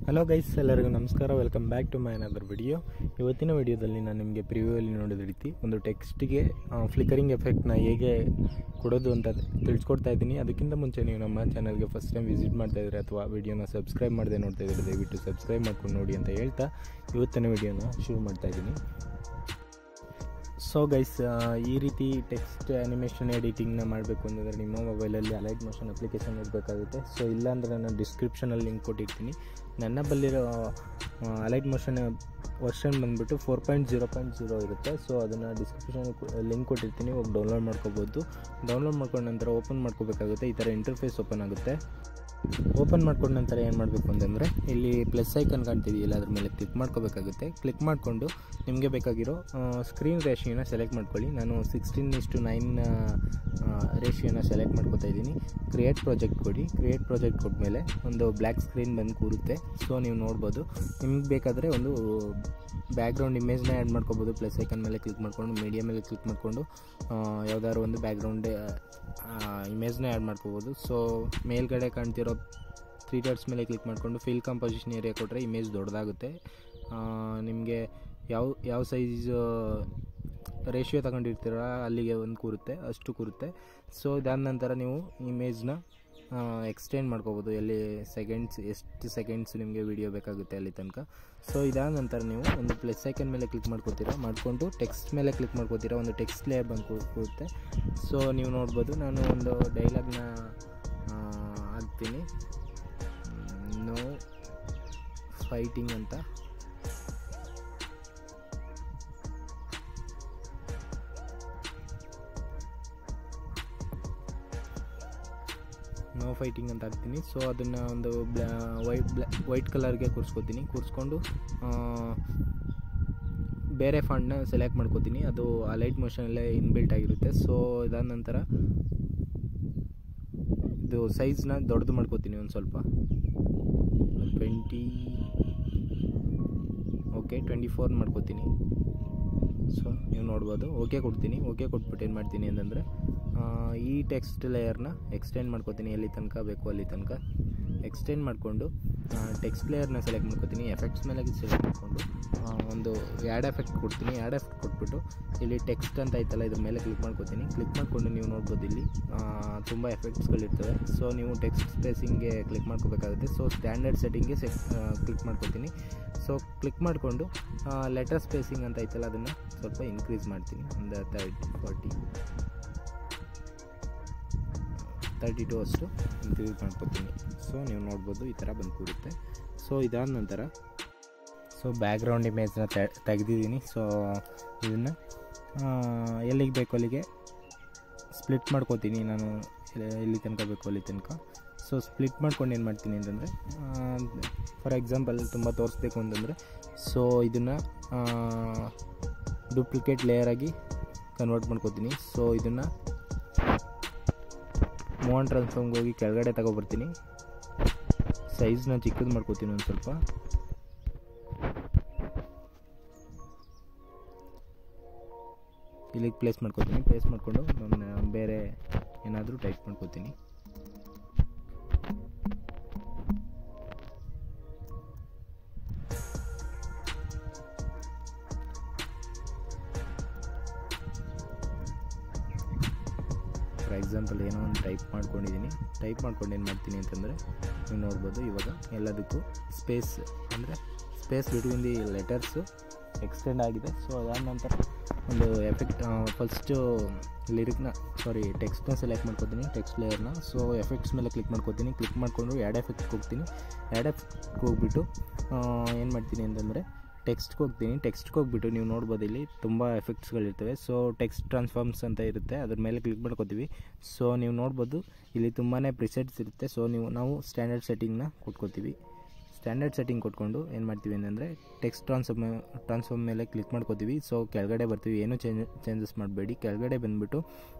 hello guys ಎಲ್ಲರಿಗೂ ನಮಸ್ಕಾರ welcome back to my another video ಇವತ್ತಿನ ವಿಡಿಯೋದಲ್ಲಿ ನಾನು ನಿಮಗೆ ಪ್ರಿವ್ಯೂಯಲ್ಲಿ ನೋಡಿದ ರೀತಿ ಒಂದು ಟೆಕ್ಸ್ಟಿಗೆ ಫ್ಲಿಕರಿಂಗ್ ಎಫೆಕ್ಟ್ನ ಹೇಗೆ ಕೊಡೋದು ಅಂತ ತಿಳಿಸ್ಕೊಡ್ತಾ ಇದ್ದೀನಿ ಅದಕ್ಕಿಂತ ಮುಂಚೆ ನೀವು ನಮ್ಮ ಚಾನಲ್ಗೆ ಫಸ್ಟ್ ಟೈಮ್ ವಿಸಿಟ್ ಮಾಡ್ತಾ ಇದ್ರೆ ಅಥವಾ ವಿಡಿಯೋನ ಸಬ್ಸ್ಕ್ರೈಬ್ ಮಾಡದೆ ನೋಡ್ತಾ ಇದ್ರೆ ದಯವಿಟ್ಟು ಸಬ್ಸ್ಕ್ರೈಬ್ ಮಾಡ್ಕೊಂಡು ನೋಡಿ ಅಂತ ಹೇಳ್ತಾ ಇವತ್ತಿನ ವಿಡಿಯೋನ ಶುರು ಮಾಡ್ತಾ ಇದ್ದೀನಿ ಸೊ ಗೈಸ್ ಈ ರೀತಿ ಟೆಕ್ಸ್ಟ್ ಆ್ಯನಿಮೇಷನ್ ಎಡಿಟಿಂಗ್ನ ಮಾಡಬೇಕು ಅಂತಂದರೆ ನಿಮ್ಮ ಮೊಬೈಲಲ್ಲಿ ಅಲೈಟ್ ಮೋಷನ್ ಅಪ್ಲಿಕೇಶನ್ ಇರಬೇಕಾಗುತ್ತೆ ಸೊ ಇಲ್ಲಾಂದರೆ ನಾನು ಡಿಸ್ಕ್ರಿಪ್ಷನಲ್ಲಿ ಲಿಂಕ್ ಕೊಟ್ಟಿರ್ತೀನಿ ನನ್ನ ಬಲ್ಲಿರೋ ಅಲೈಟ್ ಮೋಷನ್ ವರ್ಷನ್ ಬಂದುಬಿಟ್ಟು four point zero point zero ಇರುತ್ತೆ ಸೊ ಅದನ್ನು ಡಿಸ್ಕ್ರಿಪ್ಷನ್ ಲಿಂಕ್ ಕೊಟ್ಟಿರ್ತೀನಿ ಹೋಗಿ ಡೌನ್ಲೋಡ್ ಮಾಡ್ಕೋಬೋದು ಡೌನ್ಲೋಡ್ ಮಾಡ್ಕೊಂಡ ನಂತರ ಓಪನ್ ಮಾಡ್ಕೋಬೇಕಾಗುತ್ತೆ ಈ ಥರ ಇಂಟರ್ಫೇಸ್ ಓಪನ್ ಆಗುತ್ತೆ ಓಪನ್ ಮಾಡ್ಕೊಂಡ ನಂತರ ಏನು ಮಾಡಬೇಕು ಅಂತಂದರೆ ಇಲ್ಲಿ ಪ್ಲಸ್ ಐಕನ್ ಕಾಣ್ತಿದೆಯಲ್ಲ ಅದ್ರ ಮೇಲೆ ಕ್ಲಿಕ್ ಮಾಡ್ಕೋಬೇಕಾಗುತ್ತೆ ಕ್ಲಿಕ್ ಮಾಡಿಕೊಂಡು ನಿಮಗೆ ಬೇಕಾಗಿರೋ ಸ್ಕ್ರೀನ್ ರೇಷಿಯೋನ ಸೆಲೆಕ್ಟ್ ಮಾಡ್ಕೊಳ್ಳಿ ನಾನು ಸಿಕ್ಸ್ಟೀನ್ ಇಷ್ಟು ನೈನ್ ರೇಷಿಯೋನ ಸೆಲೆಕ್ಟ್ ಮಾಡ್ಕೊತಾ ಇದ್ದೀನಿ ಕ್ರಿಯೇಟ್ ಪ್ರಾಜೆಕ್ಟ್ ಕೊಡಿ ಕ್ರಿಯೇಟ್ ಪ್ರಾಜೆಕ್ಟ್ ಕೊಟ್ಮೇಲೆ ಒಂದು ಬ್ಲ್ಯಾಕ್ ಸ್ಕ್ರೀನ್ ಬಂದು ಕೂರುತ್ತೆ ಸೊ ನೀವು ನೋಡ್ಬೋದು ನಿಮ್ಗೆ ಬೇಕಾದರೆ ಒಂದು ಬ್ಯಾಕ್ಗ್ರೌಂಡ್ ಇಮೇಜ್ನ ಆ್ಯಡ್ ಮಾಡ್ಕೋಬೋದು ಪ್ಲಸ್ ಐಕನ್ ಮೇಲೆ ಕ್ಲಿಕ್ ಮಾಡಿಕೊಂಡು ಮೀಡಿಯಾ ಮೇಲೆ ಕ್ಲಿಕ್ ಮಾಡಿಕೊಂಡು ಯಾವ್ದಾದ್ರು ಒಂದು ಬ್ಯಾಕ್ಗ್ರೌಂಡ್ ಇಮೇಜ್ನ ಆ್ಯಡ್ ಮಾಡ್ಕೋಬೋದು ಸೊ ಮೇಲ್ಗಡೆ ಕಾಣ್ತಿರೋ ತ್ರೀ ಡಾಟ್ಸ್ ಮೇಲೆ ಕ್ಲಿಕ್ ಮಾಡಿಕೊಂಡು ಫಿಲ್ ಕಂಪೋಸಿಷನ್ ಏರಿಯಾ ಕೊಟ್ಟರೆ ಇಮೇಜ್ ದೊಡ್ಡದಾಗುತ್ತೆ ನಿಮಗೆ ಯಾವ ಯಾವ ಸೈಜ್ ರೇಷಿಯೋ ತಗೊಂಡಿರ್ತೀರ ಅಲ್ಲಿಗೆ ಒಂದು ಕೂರುತ್ತೆ ಅಷ್ಟು ಕೂರುತ್ತೆ ಸೊ ಇದಾದ ನಂತರ ನೀವು ಇಮೇಜ್ನ ಎಕ್ಸ್ಟೆಂಡ್ ಮಾಡ್ಕೋಬೋದು ಎಲ್ಲಿ ಸೆಕೆಂಡ್ಸ್ ಎಷ್ಟು ಸೆಕೆಂಡ್ಸ್ ನಿಮಗೆ ವಿಡಿಯೋ ಬೇಕಾಗುತ್ತೆ ಅಲ್ಲಿ ತನಕ ಸೊ ಇದಾದ ನಂತರ ನೀವು ಒಂದು ಪ್ಲಸ್ ಐಕನ್ ಮೇಲೆ ಕ್ಲಿಕ್ ಮಾಡ್ಕೋತೀರಾ ಮಾಡಿಕೊಂಡು ಟೆಕ್ಸ್ಟ್ ಮೇಲೆ ಕ್ಲಿಕ್ ಮಾಡ್ಕೋತೀರಾ ಒಂದು ಟೆಕ್ಸ್ಟ್ ಲೇಯರ್ ಬಂದು ಕೂರುತ್ತೆ ಸೊ ನೀವು ನೋಡ್ಬೋದು ನಾನು ಒಂದು ಡೈಲಾಗ್ನ ಹಾಕ್ತೀನಿ ನೋ ಫೈಟಿಂಗ್ ಅಂತ ನೋ ಫೈಟಿಂಗ್ ಅಂತ ಹಾಕ್ತೀನಿ ಸೊ ಅದನ್ನು ಒಂದು ಬ್ಲಾ ವೈಟ್ ಬ್ಲಾ ವೈಟ್ ಕಲರ್ಗೆ ಕೂರಿಸ್ಕೊತೀನಿ ಕೂರಿಸ್ಕೊಂಡು ಬೇರೆ ಫಂಡ್ನ ಸೆಲೆಕ್ಟ್ ಮಾಡ್ಕೋತೀನಿ ಅದು ಅಲೈಟ್ ಮೋಷನಲ್ಲೇ ಇನ್ಬಿಲ್ಟ್ ಆಗಿರುತ್ತೆ ಸೊ ಇದಾದ ನಂತರ ಇದು ಸೈಜ್ನ ದೊಡ್ಡದು ಮಾಡ್ಕೋತೀನಿ ಒಂದು ಸ್ವಲ್ಪ ಟ್ವೆಂಟಿ ಓಕೆ ಟ್ವೆಂಟಿ ಫೋರ್ ಮಾಡ್ಕೋತೀನಿ ಸೊ ನೀವು ನೋಡ್ಬೋದು ಓಕೆ ಕೊಡ್ತೀನಿ ಓಕೆ ಕೊಟ್ಬಿಟ್ಟು ಏನು ಮಾಡ್ತೀನಿ ಅಂತಂದರೆ ಈ ಟೆಕ್ಸ್ಟ್ ಲೇಯರ್ನ ಎಕ್ಸ್ಟೆಂಡ್ ಮಾಡ್ಕೋತೀನಿ ಎಲ್ಲಿ ತನಕ ಬೇಕು ಅಲ್ಲಿ ತನಕ ಎಕ್ಸ್ಟೆಂಡ್ ಮಾಡಿಕೊಂಡು ಟೆಕ್ಸ್ಟ್ ಲೇಯರ್ನ ಸೆಲೆಕ್ಟ್ ಮಾಡ್ಕೋತೀನಿ ಎಫೆಕ್ಟ್ಸ್ ಮೇಲೆ ಸೆಲೆಕ್ಟ್ ಮಾಡಿಕೊಂಡು ಒಂದು ಆ್ಯಡ್ ಎಫೆಕ್ಟ್ ಕೊಡ್ತೀನಿ ಆ್ಯಡ್ ಎಫೆಕ್ಟ್ ಕೊಟ್ಬಿಟ್ಟು ಇಲ್ಲಿ ಟೆಕ್ಸ್ಟ್ ಅಂತ ಐತಲ್ಲ ಇದ್ರ ಮೇಲೆ ಕ್ಲಿಕ್ ಮಾಡ್ಕೋತೀನಿ ಕ್ಲಿಕ್ ಮಾಡಿಕೊಂಡು ನೀವು ನೋಡ್ಬೋದು ಇಲ್ಲಿ ತುಂಬ ಎಫೆಕ್ಟ್ಸ್ಗಳಿರ್ತವೆ ಸೊ ನೀವು ಟೆಕ್ಸ್ಟ್ ಸ್ಪೇಸಿಂಗ್ಗೆ ಕ್ಲಿಕ್ ಮಾಡ್ಕೋಬೇಕಾಗುತ್ತೆ ಸೊ ಸ್ಟ್ಯಾಂಡರ್ಡ್ ಸೆಟ್ಟಿಂಗ್ಗೆ ಸೆ ಕ್ಲಿಕ್ ಮಾಡ್ಕೋತೀನಿ ಸೊ ಕ್ಲಿಕ್ ಮಾಡಿಕೊಂಡು ಲೆಟರ್ ಸ್ಪೇಸಿಂಗ್ ಅಂತ ಐತಲ್ಲ ಅದನ್ನು ಸ್ವಲ್ಪ ಇನ್ಕ್ರೀಸ್ ಮಾಡ್ತೀನಿ ಒಂದು ತರ್ಟಿ ಫಾರ್ಟಿ ತರ್ಟಿ ಟು ಅಷ್ಟು ಇನ್ಕ್ರೀಸ್ ಮಾಡ್ಕೊತೀನಿ ಸೊ ನೀವು ನೋಡ್ಬೋದು ಈ ಥರ ಬಂದು ಕೂರುತ್ತೆ ಸೊ ಇದಾದ ನಂತರ ಸೊ ಬ್ಯಾಕ್ಗ್ರೌಂಡ್ ಇಮೇಜ್ನ ತೆಗೆದಿದ್ದೀನಿ ಸೊ ಇದನ್ನು ಎಲ್ಲಿಗೆ ಬೇಕು ಅಲ್ಲಿಗೆ ಸ್ಪ್ಲಿಟ್ ಮಾಡ್ಕೋತೀನಿ ನಾನು ಎಲ್ಲಿ ತನಕ ಬೇಕು ಅಲ್ಲಿ ತನಕ ಸೊ ಸ್ಪ್ಲಿಟ್ ಮಾಡ್ಕೊಂಡು ಏನು ಮಾಡ್ತೀನಿ ಅಂತಂದರೆ ಫಾರ್ ಎಕ್ಸಾಂಪಲ್ ತುಂಬ ತೋರಿಸ್ಬೇಕು ಅಂತಂದರೆ ಸೊ ಇದನ್ನು ಡೂಪ್ಲಿಕೇಟ್ ಲೇಯರಾಗಿ ಕನ್ವರ್ಟ್ ಮಾಡ್ಕೋತೀನಿ ಸೊ ಇದನ್ನು ಮೋಹನ್ ಟ್ರಾನ್ಸ್ಫಾರ್ಮ್ಗೆ ಹೋಗಿ ಕೆಳಗಡೆ ತಗೊಬರ್ತೀನಿ ಸೈಜ್ನ ಚಿಕ್ಕದು ಮಾಡ್ಕೋತೀನಿ ಒಂದು ಸ್ವಲ್ಪ ಇಲ್ಲಿಗೆ ಪ್ಲೇಸ್ ಮಾಡ್ಕೋತೀನಿ ಪ್ಲೇಸ್ ಮಾಡಿಕೊಂಡು ನಾನು ಬೇರೆ ಏನಾದರೂ ಟೈಪ್ ಮಾಡ್ಕೋತೀನಿ ಫಾರ್ ಎಕ್ಸಾಂಪಲ್ ಏನೋ ಒಂದು ಟೈಪ್ ಮಾಡ್ಕೊಂಡಿದ್ದೀನಿ ಟೈಪ್ ಮಾಡ್ಕೊಂಡು ಏನು ಮಾಡ್ತೀನಿ ಅಂತಂದರೆ ನೀವು ನೋಡ್ಬೋದು ಇವಾಗ ಎಲ್ಲದಕ್ಕೂ ಸ್ಪೇಸ್ ಅಂದರೆ space between the letters extend ಆಗಿದೆ ಸೊ ಅದಾದ ನಂತರ ಒಂದು ಎಫೆಕ್ಟ್ ಫಸ್ಟು ಲಿರಿಕ್ನ ಸಾರಿ ಟೆಕ್ಸ್ಟ್ನ ಸೆಲೆಕ್ಟ್ ಮಾಡ್ಕೋತೀನಿ ಟೆಕ್ಸ್ಟ್ ಲೇಯರ್ನ ಸೊ ಎಫೆಕ್ಟ್ಸ್ ಮೇಲೆ ಕ್ಲಿಕ್ ಮಾಡ್ಕೋತೀನಿ ಕ್ಲಿಕ್ ಮಾಡಿಕೊಂಡು ಆ್ಯಡ್ ಎಫೆಕ್ಟ್ಗೆ ಹೋಗ್ತೀನಿ ಆ್ಯಡ್ ಎಫೆಕ್ಟ್ಗೆ ಹೋಗ್ಬಿಟ್ಟು ಏನು ಮಾಡ್ತೀನಿ ಅಂತಂದರೆ ಟೆಕ್ಸ್ಟ್ಗೆ ಹೋಗ್ತೀನಿ ಟೆಕ್ಸ್ಟ್ಗೆ ಹೋಗ್ಬಿಟ್ಟು ನೀವು ನೋಡ್ಬೋದು ಇಲ್ಲಿ ತುಂಬ ಎಫೆಕ್ಟ್ಸ್ಗಳಿರ್ತವೆ ಸೊ ಟೆಕ್ಸ್ಟ್ ಟ್ರಾನ್ಸ್ಫಾರ್ಮ್ಸ್ ಅಂತ ಇರುತ್ತೆ ಅದ್ರ ಮೇಲೆ ಕ್ಲಿಕ್ ಮಾಡ್ಕೋತೀವಿ ಸೊ ನೀವು ನೋಡ್ಬೋದು ಇಲ್ಲಿ ತುಂಬಾ ಪ್ರಿಸೆಟ್ಸ್ ಇರುತ್ತೆ ಸೊ ನೀವು ನಾವು ಸ್ಟ್ಯಾಂಡರ್ಡ್ ಸೆಟ್ಟಿಂಗ್ನ ಕೊಟ್ಕೋತೀವಿ ಸ್ಟ್ಯಾಂಡರ್ಡ್ ಸೆಟ್ಟಿಂಗ್ ಕೊಟ್ಕೊಂಡು ಏನು ಮಾಡ್ತೀವಿ ಅಂತಂದರೆ ಟೆಕ್ಸ್ಟ್ ಟ್ರಾನ್ಸ್ಫಾರ್ಮ್ ಟ್ರಾನ್ಸ್ಫಾರ್ಮ್ ಮೇಲೆ ಕ್ಲಿಕ್ ಮಾಡ್ಕೋತೀವಿ ಸೊ ಕೆಳಗಡೆ ಬರ್ತೀವಿ ಏನೂ ಚೇಂಜ್ ಚೇಂಜಸ್ ಮಾಡಬೇಡಿ ಕೆಳಗಡೆ ಬಂದುಬಿಟ್ಟು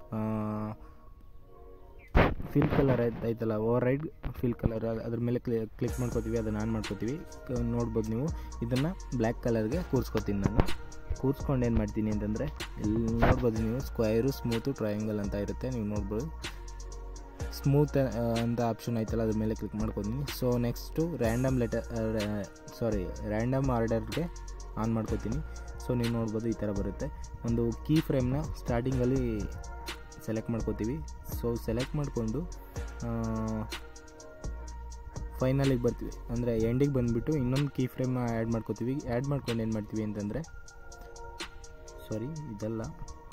ಫಿಲ್ ಕಲರ್ ಐತಲ್ಲ ಓವರ್ ರೈಡ್ ಫಿಲ್ ಕಲರ್ ಅದ್ರ ಮೇಲೆ ಕ್ಲಿ ಕ್ಲಿಕ್ ಮಾಡ್ಕೋತೀವಿ ಅದನ್ನು ಆನ್ ಮಾಡ್ಕೋತೀವಿ ನೋಡ್ಬೋದು ನೀವು ಇದನ್ನು ಬ್ಲ್ಯಾಕ್ ಕಲರ್ಗೆ ಕೂರಿಸ್ಕೋತೀನಿ ನಾನು ಕೂರಿಸ್ಕೊಂಡು ಏನು ಮಾಡ್ತೀನಿ ಅಂತಂದರೆ ಇಲ್ಲಿ ನೋಡ್ಬೋದು ನೀವು ಸ್ಕ್ವೈರು ಸ್ಮೂತು ಟ್ರಯಾಂಗಲ್ ಅಂತ ಇರುತ್ತೆ ನೀವು ನೋಡ್ಬೋದು ಸ್ಮೂತ್ ಅಂತ ಆಪ್ಷನ್ ಐತಲ್ಲ ಅದ್ರ ಮೇಲೆ ಕ್ಲಿಕ್ ಮಾಡ್ಕೊತೀನಿ so next random letter sorry random ಆರ್ಡರ್ಗೆ ಆನ್ ಮಾಡ್ಕೋತೀನಿ ಸೊ ನೀವು ನೋಡ್ಬೋದು ಈ ಥರ ಬರುತ್ತೆ ಒಂದು ಕೀ ಫ್ರೇಮ್ನ ಸ್ಟಾರ್ಟಿಂಗಲ್ಲಿ ಸೆಲೆಕ್ಟ್ ಮಾಡ್ಕೋತೀವಿ ಸೊ ಸೆಲೆಕ್ಟ್ ಮಾಡಿಕೊಂಡು ಫೈನಲಿಗೆ ಬರ್ತೀವಿ ಅಂದರೆ ಎಂಡಿಗೆ ಬಂದುಬಿಟ್ಟು ಇನ್ನೊಂದು ಕೀ ಫ್ರೇಮ್ನ ಆ್ಯಡ್ ಮಾಡ್ಕೋತೀವಿ ಆ್ಯಡ್ ಮಾಡ್ಕೊಂಡು ಏನು ಮಾಡ್ತೀವಿ ಅಂತಂದರೆ ಸಾರಿ ಇದಲ್ಲ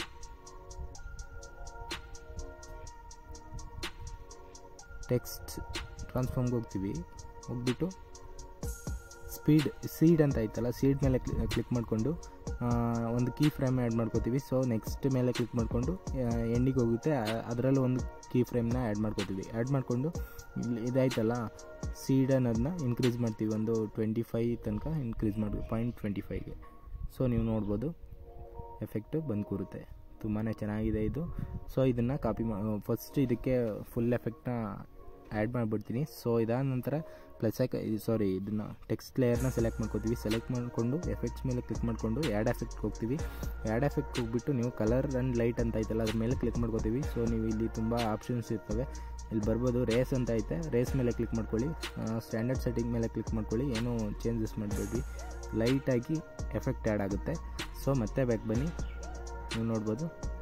ಟೆಕ್ಸ್ಟ್ ಟ್ರಾನ್ಸ್ಫಾರ್ಮ್ಗೆ ಹೋಗ್ತೀವಿ ಹೋಗ್ಬಿಟ್ಟು ಸ್ಪೀಡ್ ಸೀಡ್ ಅಂತ ಐತಲ್ಲ ಸೀಡ್ ಮೇಲೆ ಕ್ಲಿಕ್ ಮಾಡಿಕೊಂಡು ಒಂದು ಕೀ ಫ್ರೇಮ್ ಆ್ಯಡ್ ಮಾಡ್ಕೋತೀವಿ ಸೊ ನೆಕ್ಸ್ಟ್ ಮೇಲೆ ಕ್ಲಿಕ್ ಮಾಡಿಕೊಂಡು ಎಂಡಿಗೆ ಹೋಗುತ್ತೆ ಅದರಲ್ಲೂ ಒಂದು ಕೀ ಫ್ರೇಮ್ನ ಆ್ಯಡ್ ಮಾಡ್ಕೋತೀವಿ ಆ್ಯಡ್ ಮಾಡಿಕೊಂಡು ಇಲ್ಲಿ ಇದಾಯ್ತಲ್ಲ ಸೀಡ್ ಅನ್ನೋದನ್ನ ಇನ್ಕ್ರೀಸ್ ಮಾಡ್ತೀವಿ ಒಂದು ಟ್ವೆಂಟಿ ಫೈ ತನಕ ಇನ್ಕ್ರೀಸ್ ಮಾಡಿ ಪಾಯಿಂಟ್ ಟ್ವೆಂಟಿ ಫೈವ್ಗೆ ಸೊ ನೀವು ನೋಡ್ಬೋದು ಎಫೆಕ್ಟು ಬಂದು ಕೂರುತ್ತೆ ತುಂಬಾ ಚೆನ್ನಾಗಿದೆ ಇದು ಸೊ ಇದನ್ನು ಕಾಪಿ ಮಾ ಫಸ್ಟ್ ಇದಕ್ಕೆ ಫುಲ್ ಎಫೆಕ್ಟ್ನ ಆ್ಯಡ್ ಮಾಡಿಬಿಡ್ತೀನಿ ಸೊ ಇದಾದ ನಂತರ ಪ್ಲಸ್ ಆಕ್ ಸಾರಿ ಇದನ್ನು ಟೆಕ್ಸ್ಟ್ ಲೇಯರ್ನ ಸೆಲೆಕ್ಟ್ ಮಾಡ್ಕೋತೀವಿ ಸೆಲೆಕ್ಟ್ ಮಾಡಿಕೊಂಡು ಎಫೆಕ್ಟ್ಸ್ ಮೇಲೆ ಕ್ಲಿಕ್ ಮಾಡಿಕೊಂಡು ಆ್ಯಡ್ ಎಫೆಕ್ಟ್ಗೆ ಹೋಗ್ತೀವಿ ಆ್ಯಡ್ ಎಫೆಕ್ಟ್ ಹೋಗ್ಬಿಟ್ಟು ನೀವು ಕಲರ್ ಆ್ಯಂಡ್ ಲೈಟ್ ಅಂತ ಐತಲ್ಲ ಅದ್ರ ಮೇಲೆ ಕ್ಲಿಕ್ ಮಾಡ್ಕೋತೀವಿ ಸೊ ನೀವು ಇಲ್ಲಿ ತುಂಬ ಆಪ್ಷನ್ಸ್ ಇರ್ತವೆ ಇಲ್ಲಿ ಬರ್ಬೋದು ರೇಸ್ ಅಂತ ಐತೆ ರೇಸ್ ಮೇಲೆ ಕ್ಲಿಕ್ ಮಾಡ್ಕೊಳ್ಳಿ ಸ್ಟ್ಯಾಂಡರ್ಡ್ ಸೆಟ್ಟಿಂಗ್ ಮೇಲೆ ಕ್ಲಿಕ್ ಮಾಡ್ಕೊಳ್ಳಿ ಏನೂ ಚೇಂಜಸ್ ಮಾಡಬೇಡಿ ಲೈಟಾಗಿ ಎಫೆಕ್ಟ್ ಆ್ಯಡ್ ಆಗುತ್ತೆ ಸೊ ಮತ್ತೆ ಬ್ಯಾಕ್ ಬನ್ನಿ ನೀವು ನೋಡ್ಬೋದು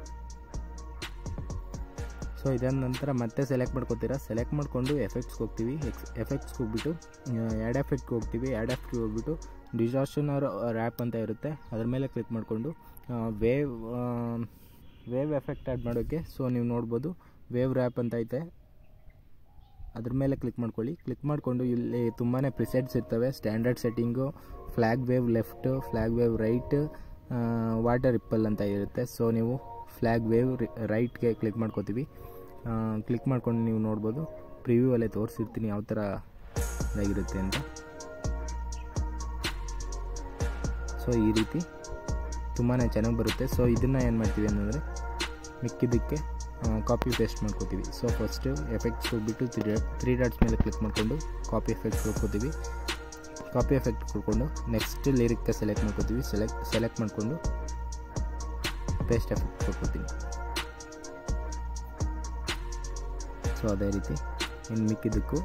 ಸೊ ಇದಾದ ನಂತರ ಮತ್ತೆ ಸೆಲೆಕ್ಟ್ ಮಾಡ್ಕೋತೀರಾ ಸೆಲೆಕ್ಟ್ ಮಾಡಿಕೊಂಡು ಎಫೆಕ್ಟ್ಸ್ಗೆ ಹೋಗ್ತೀವಿ ಎಕ್ಸ್ ಎಫೆಕ್ಟ್ಸ್ಗೆ ಹೋಗ್ಬಿಟ್ಟು ಆ್ಯಡ್ ಎಫೆಕ್ಟ್ಗೆ ಹೋಗ್ತೀವಿ ಆ್ಯಡ್ ಎಫೆಕ್ಟ್ಗೆ ಹೋಗ್ಬಿಟ್ಟು ಡಿಸಾರ್ಷನ್ ಆರ್ ರ್ಯಾಪ್ ಅಂತ ಇರುತ್ತೆ ಅದ್ರ ಮೇಲೆ ಕ್ಲಿಕ್ ಮಾಡಿಕೊಂಡು ವೇವ್ ವೇವ್ ಎಫೆಕ್ಟ್ ಆ್ಯಡ್ ಮಾಡೋಕ್ಕೆ ಸೊ ನೀವು ನೋಡ್ಬೋದು ವೇವ್ ರ್ಯಾಪ್ ಅಂತ ಐತೆ ಅದ್ರ ಮೇಲೆ ಕ್ಲಿಕ್ ಮಾಡ್ಕೊಳ್ಳಿ ಕ್ಲಿಕ್ ಮಾಡಿಕೊಂಡು ಇಲ್ಲಿ ತುಂಬಾ ಪ್ರಿಸೆಟ್ಸ್ ಇರ್ತವೆ standard setting flag wave left flag wave right water ripple ಅಂತ ಇರುತ್ತೆ ಸೊ ನೀವು ಫ್ಲ್ಯಾಗ್ ವೇವ್ ರೈಟ್ಗೆ ಕ್ಲಿಕ್ ಮಾಡ್ಕೋತೀವಿ ಕ್ಲಿಕ್ ಮಾಡ್ಕೊಂಡು ನೀವು ನೋಡ್ಬೋದು ಪ್ರಿವ್ಯೂ ಅಲ್ಲೇ ತೋರಿಸಿರ್ತೀನಿ ಯಾವ ಥರ ಇದಾಗಿರುತ್ತೆ ಅಂತ ಸೊ ಈ ರೀತಿ ತುಂಬಾ ಚೆನ್ನಾಗಿ ಬರುತ್ತೆ ಸೊ ಇದನ್ನು ಏನು ಮಾಡ್ತೀವಿ ಅಂತಂದರೆ ಮಿಕ್ಕಿದ್ದಕ್ಕೆ ಕಾಪಿ ಪೇಸ್ಟ್ ಮಾಡ್ಕೋತೀವಿ ಸೊ ಫಸ್ಟು ಎಫೆಕ್ಟ್ಸ್ ಹೋಗ್ಬಿಟ್ಟು ತ್ರೀ ತ್ರೀ ಡಾಟ್ಸ್ ಮೇಲೆ ಕ್ಲಿಕ್ ಮಾಡಿಕೊಂಡು ಕಾಪಿ ಎಫೆಕ್ಟ್ಸ್ ಹೋಗ್ಕೋತೀವಿ ಕಾಪಿ ಎಫೆಕ್ಟ್ ಕೊಡ್ಕೊಂಡು ನೆಕ್ಸ್ಟ್ ಲಿರಿಕ್ಗೆ ಸೆಲೆಕ್ಟ್ ಮಾಡ್ಕೋತೀವಿ ಸೆಲೆಕ್ಟ್ ಸೆಲೆಕ್ಟ್ ಮಾಡಿಕೊಂಡು ಪೇಸ್ಟ್ ಎಫೆಕ್ಟ್ ಕೊಟ್ಕೋತೀನಿ ಸೊ ಅದೇ ರೀತಿ ಇನ್ನು ಮಿಕ್ಕಿದ್ದಕ್ಕೂ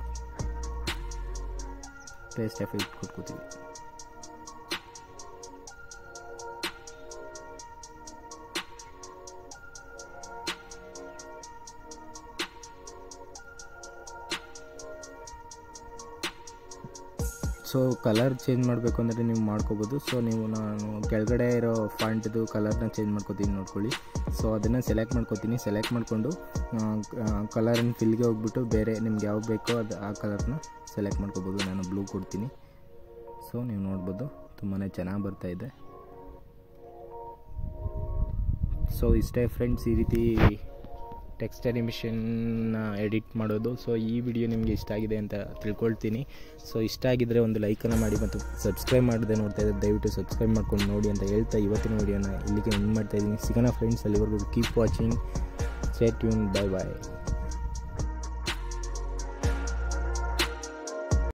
ಪೇಸ್ಟ್ ಎಫೆಕ್ಟ್ ಕೊಟ್ಕೋತೀವಿ ಸೊ ಕಲರ್ ಚೇಂಜ್ ಮಾಡಬೇಕು ಅಂದರೆ ನೀವು ಮಾಡ್ಕೋಬೋದು ಸೊ ನೀವು ನಾನು ಕೆಳಗಡೆ ಇರೋ ಫಾಂಟ್ದು ಕಲರ್ನ ಚೇಂಜ್ ಮಾಡ್ಕೋತೀನಿ ನೋಡ್ಕೊಳ್ಳಿ ಸೊ ಅದನ್ನು ಸೆಲೆಕ್ಟ್ ಮಾಡ್ಕೋತೀನಿ ಸೆಲೆಕ್ಟ್ ಮಾಡಿಕೊಂಡು ಕಲರ್ ಆ್ಯಂಡ್ ಫಿಲ್ಗೆ ಹೋಗ್ಬಿಟ್ಟು ಬೇರೆ ನಿಮ್ಗೆ ಯಾವ್ದು ಬೇಕೋ ಅದು ಆ ಕಲರ್ನ ಸೆಲೆಕ್ಟ್ ಮಾಡ್ಕೋಬೋದು ನಾನು ಬ್ಲೂ ಕೊಡ್ತೀನಿ ಸೊ ನೀವು ನೋಡ್ಬೋದು ತುಂಬಾ ಚೆನ್ನಾಗಿ ಬರ್ತಾಯಿದೆ ಸೊ ಇಷ್ಟೇ ಫ್ರೆಂಡ್ಸ್ ಈ ರೀತಿ ಟೆಕ್ಸ್ಟ್ ಅನಿಮೇಷನ್ನ ಎಡಿಟ್ ಮಾಡೋದು ಸೊ ಈ ವಿಡಿಯೋ ನಿಮಗೆ ಇಷ್ಟ ಆಗಿದೆ ಅಂತ ತಿಳ್ಕೊಳ್ತೀನಿ ಸೊ ಇಷ್ಟ ಆಗಿದ್ದರೆ ಒಂದು ಲೈಕನ್ನು ಮಾಡಿ ಮತ್ತು ಸಬ್ಸ್ಕ್ರೈಬ್ ಮಾಡದೆ ನೋಡ್ತಾ ಇದ್ದರೆ ದಯವಿಟ್ಟು ಸಬ್ಸ್ಕ್ರೈಬ್ ಮಾಡ್ಕೊಂಡು ನೋಡಿ ಅಂತ ಹೇಳ್ತಾ ಇವತ್ತಿನ ವಿಡಿಯೋನ ಇಲ್ಲಿಗೆ ಎಂಡ್ ಮಾಡ್ತಾಯಿದ್ದೀನಿ ಸಿಗೋಣ ಫ್ರೆಂಡ್ಸ್ ಅಲ್ಲಿವರೆಗೂ keep watching stay tune bye ಬಾಯ್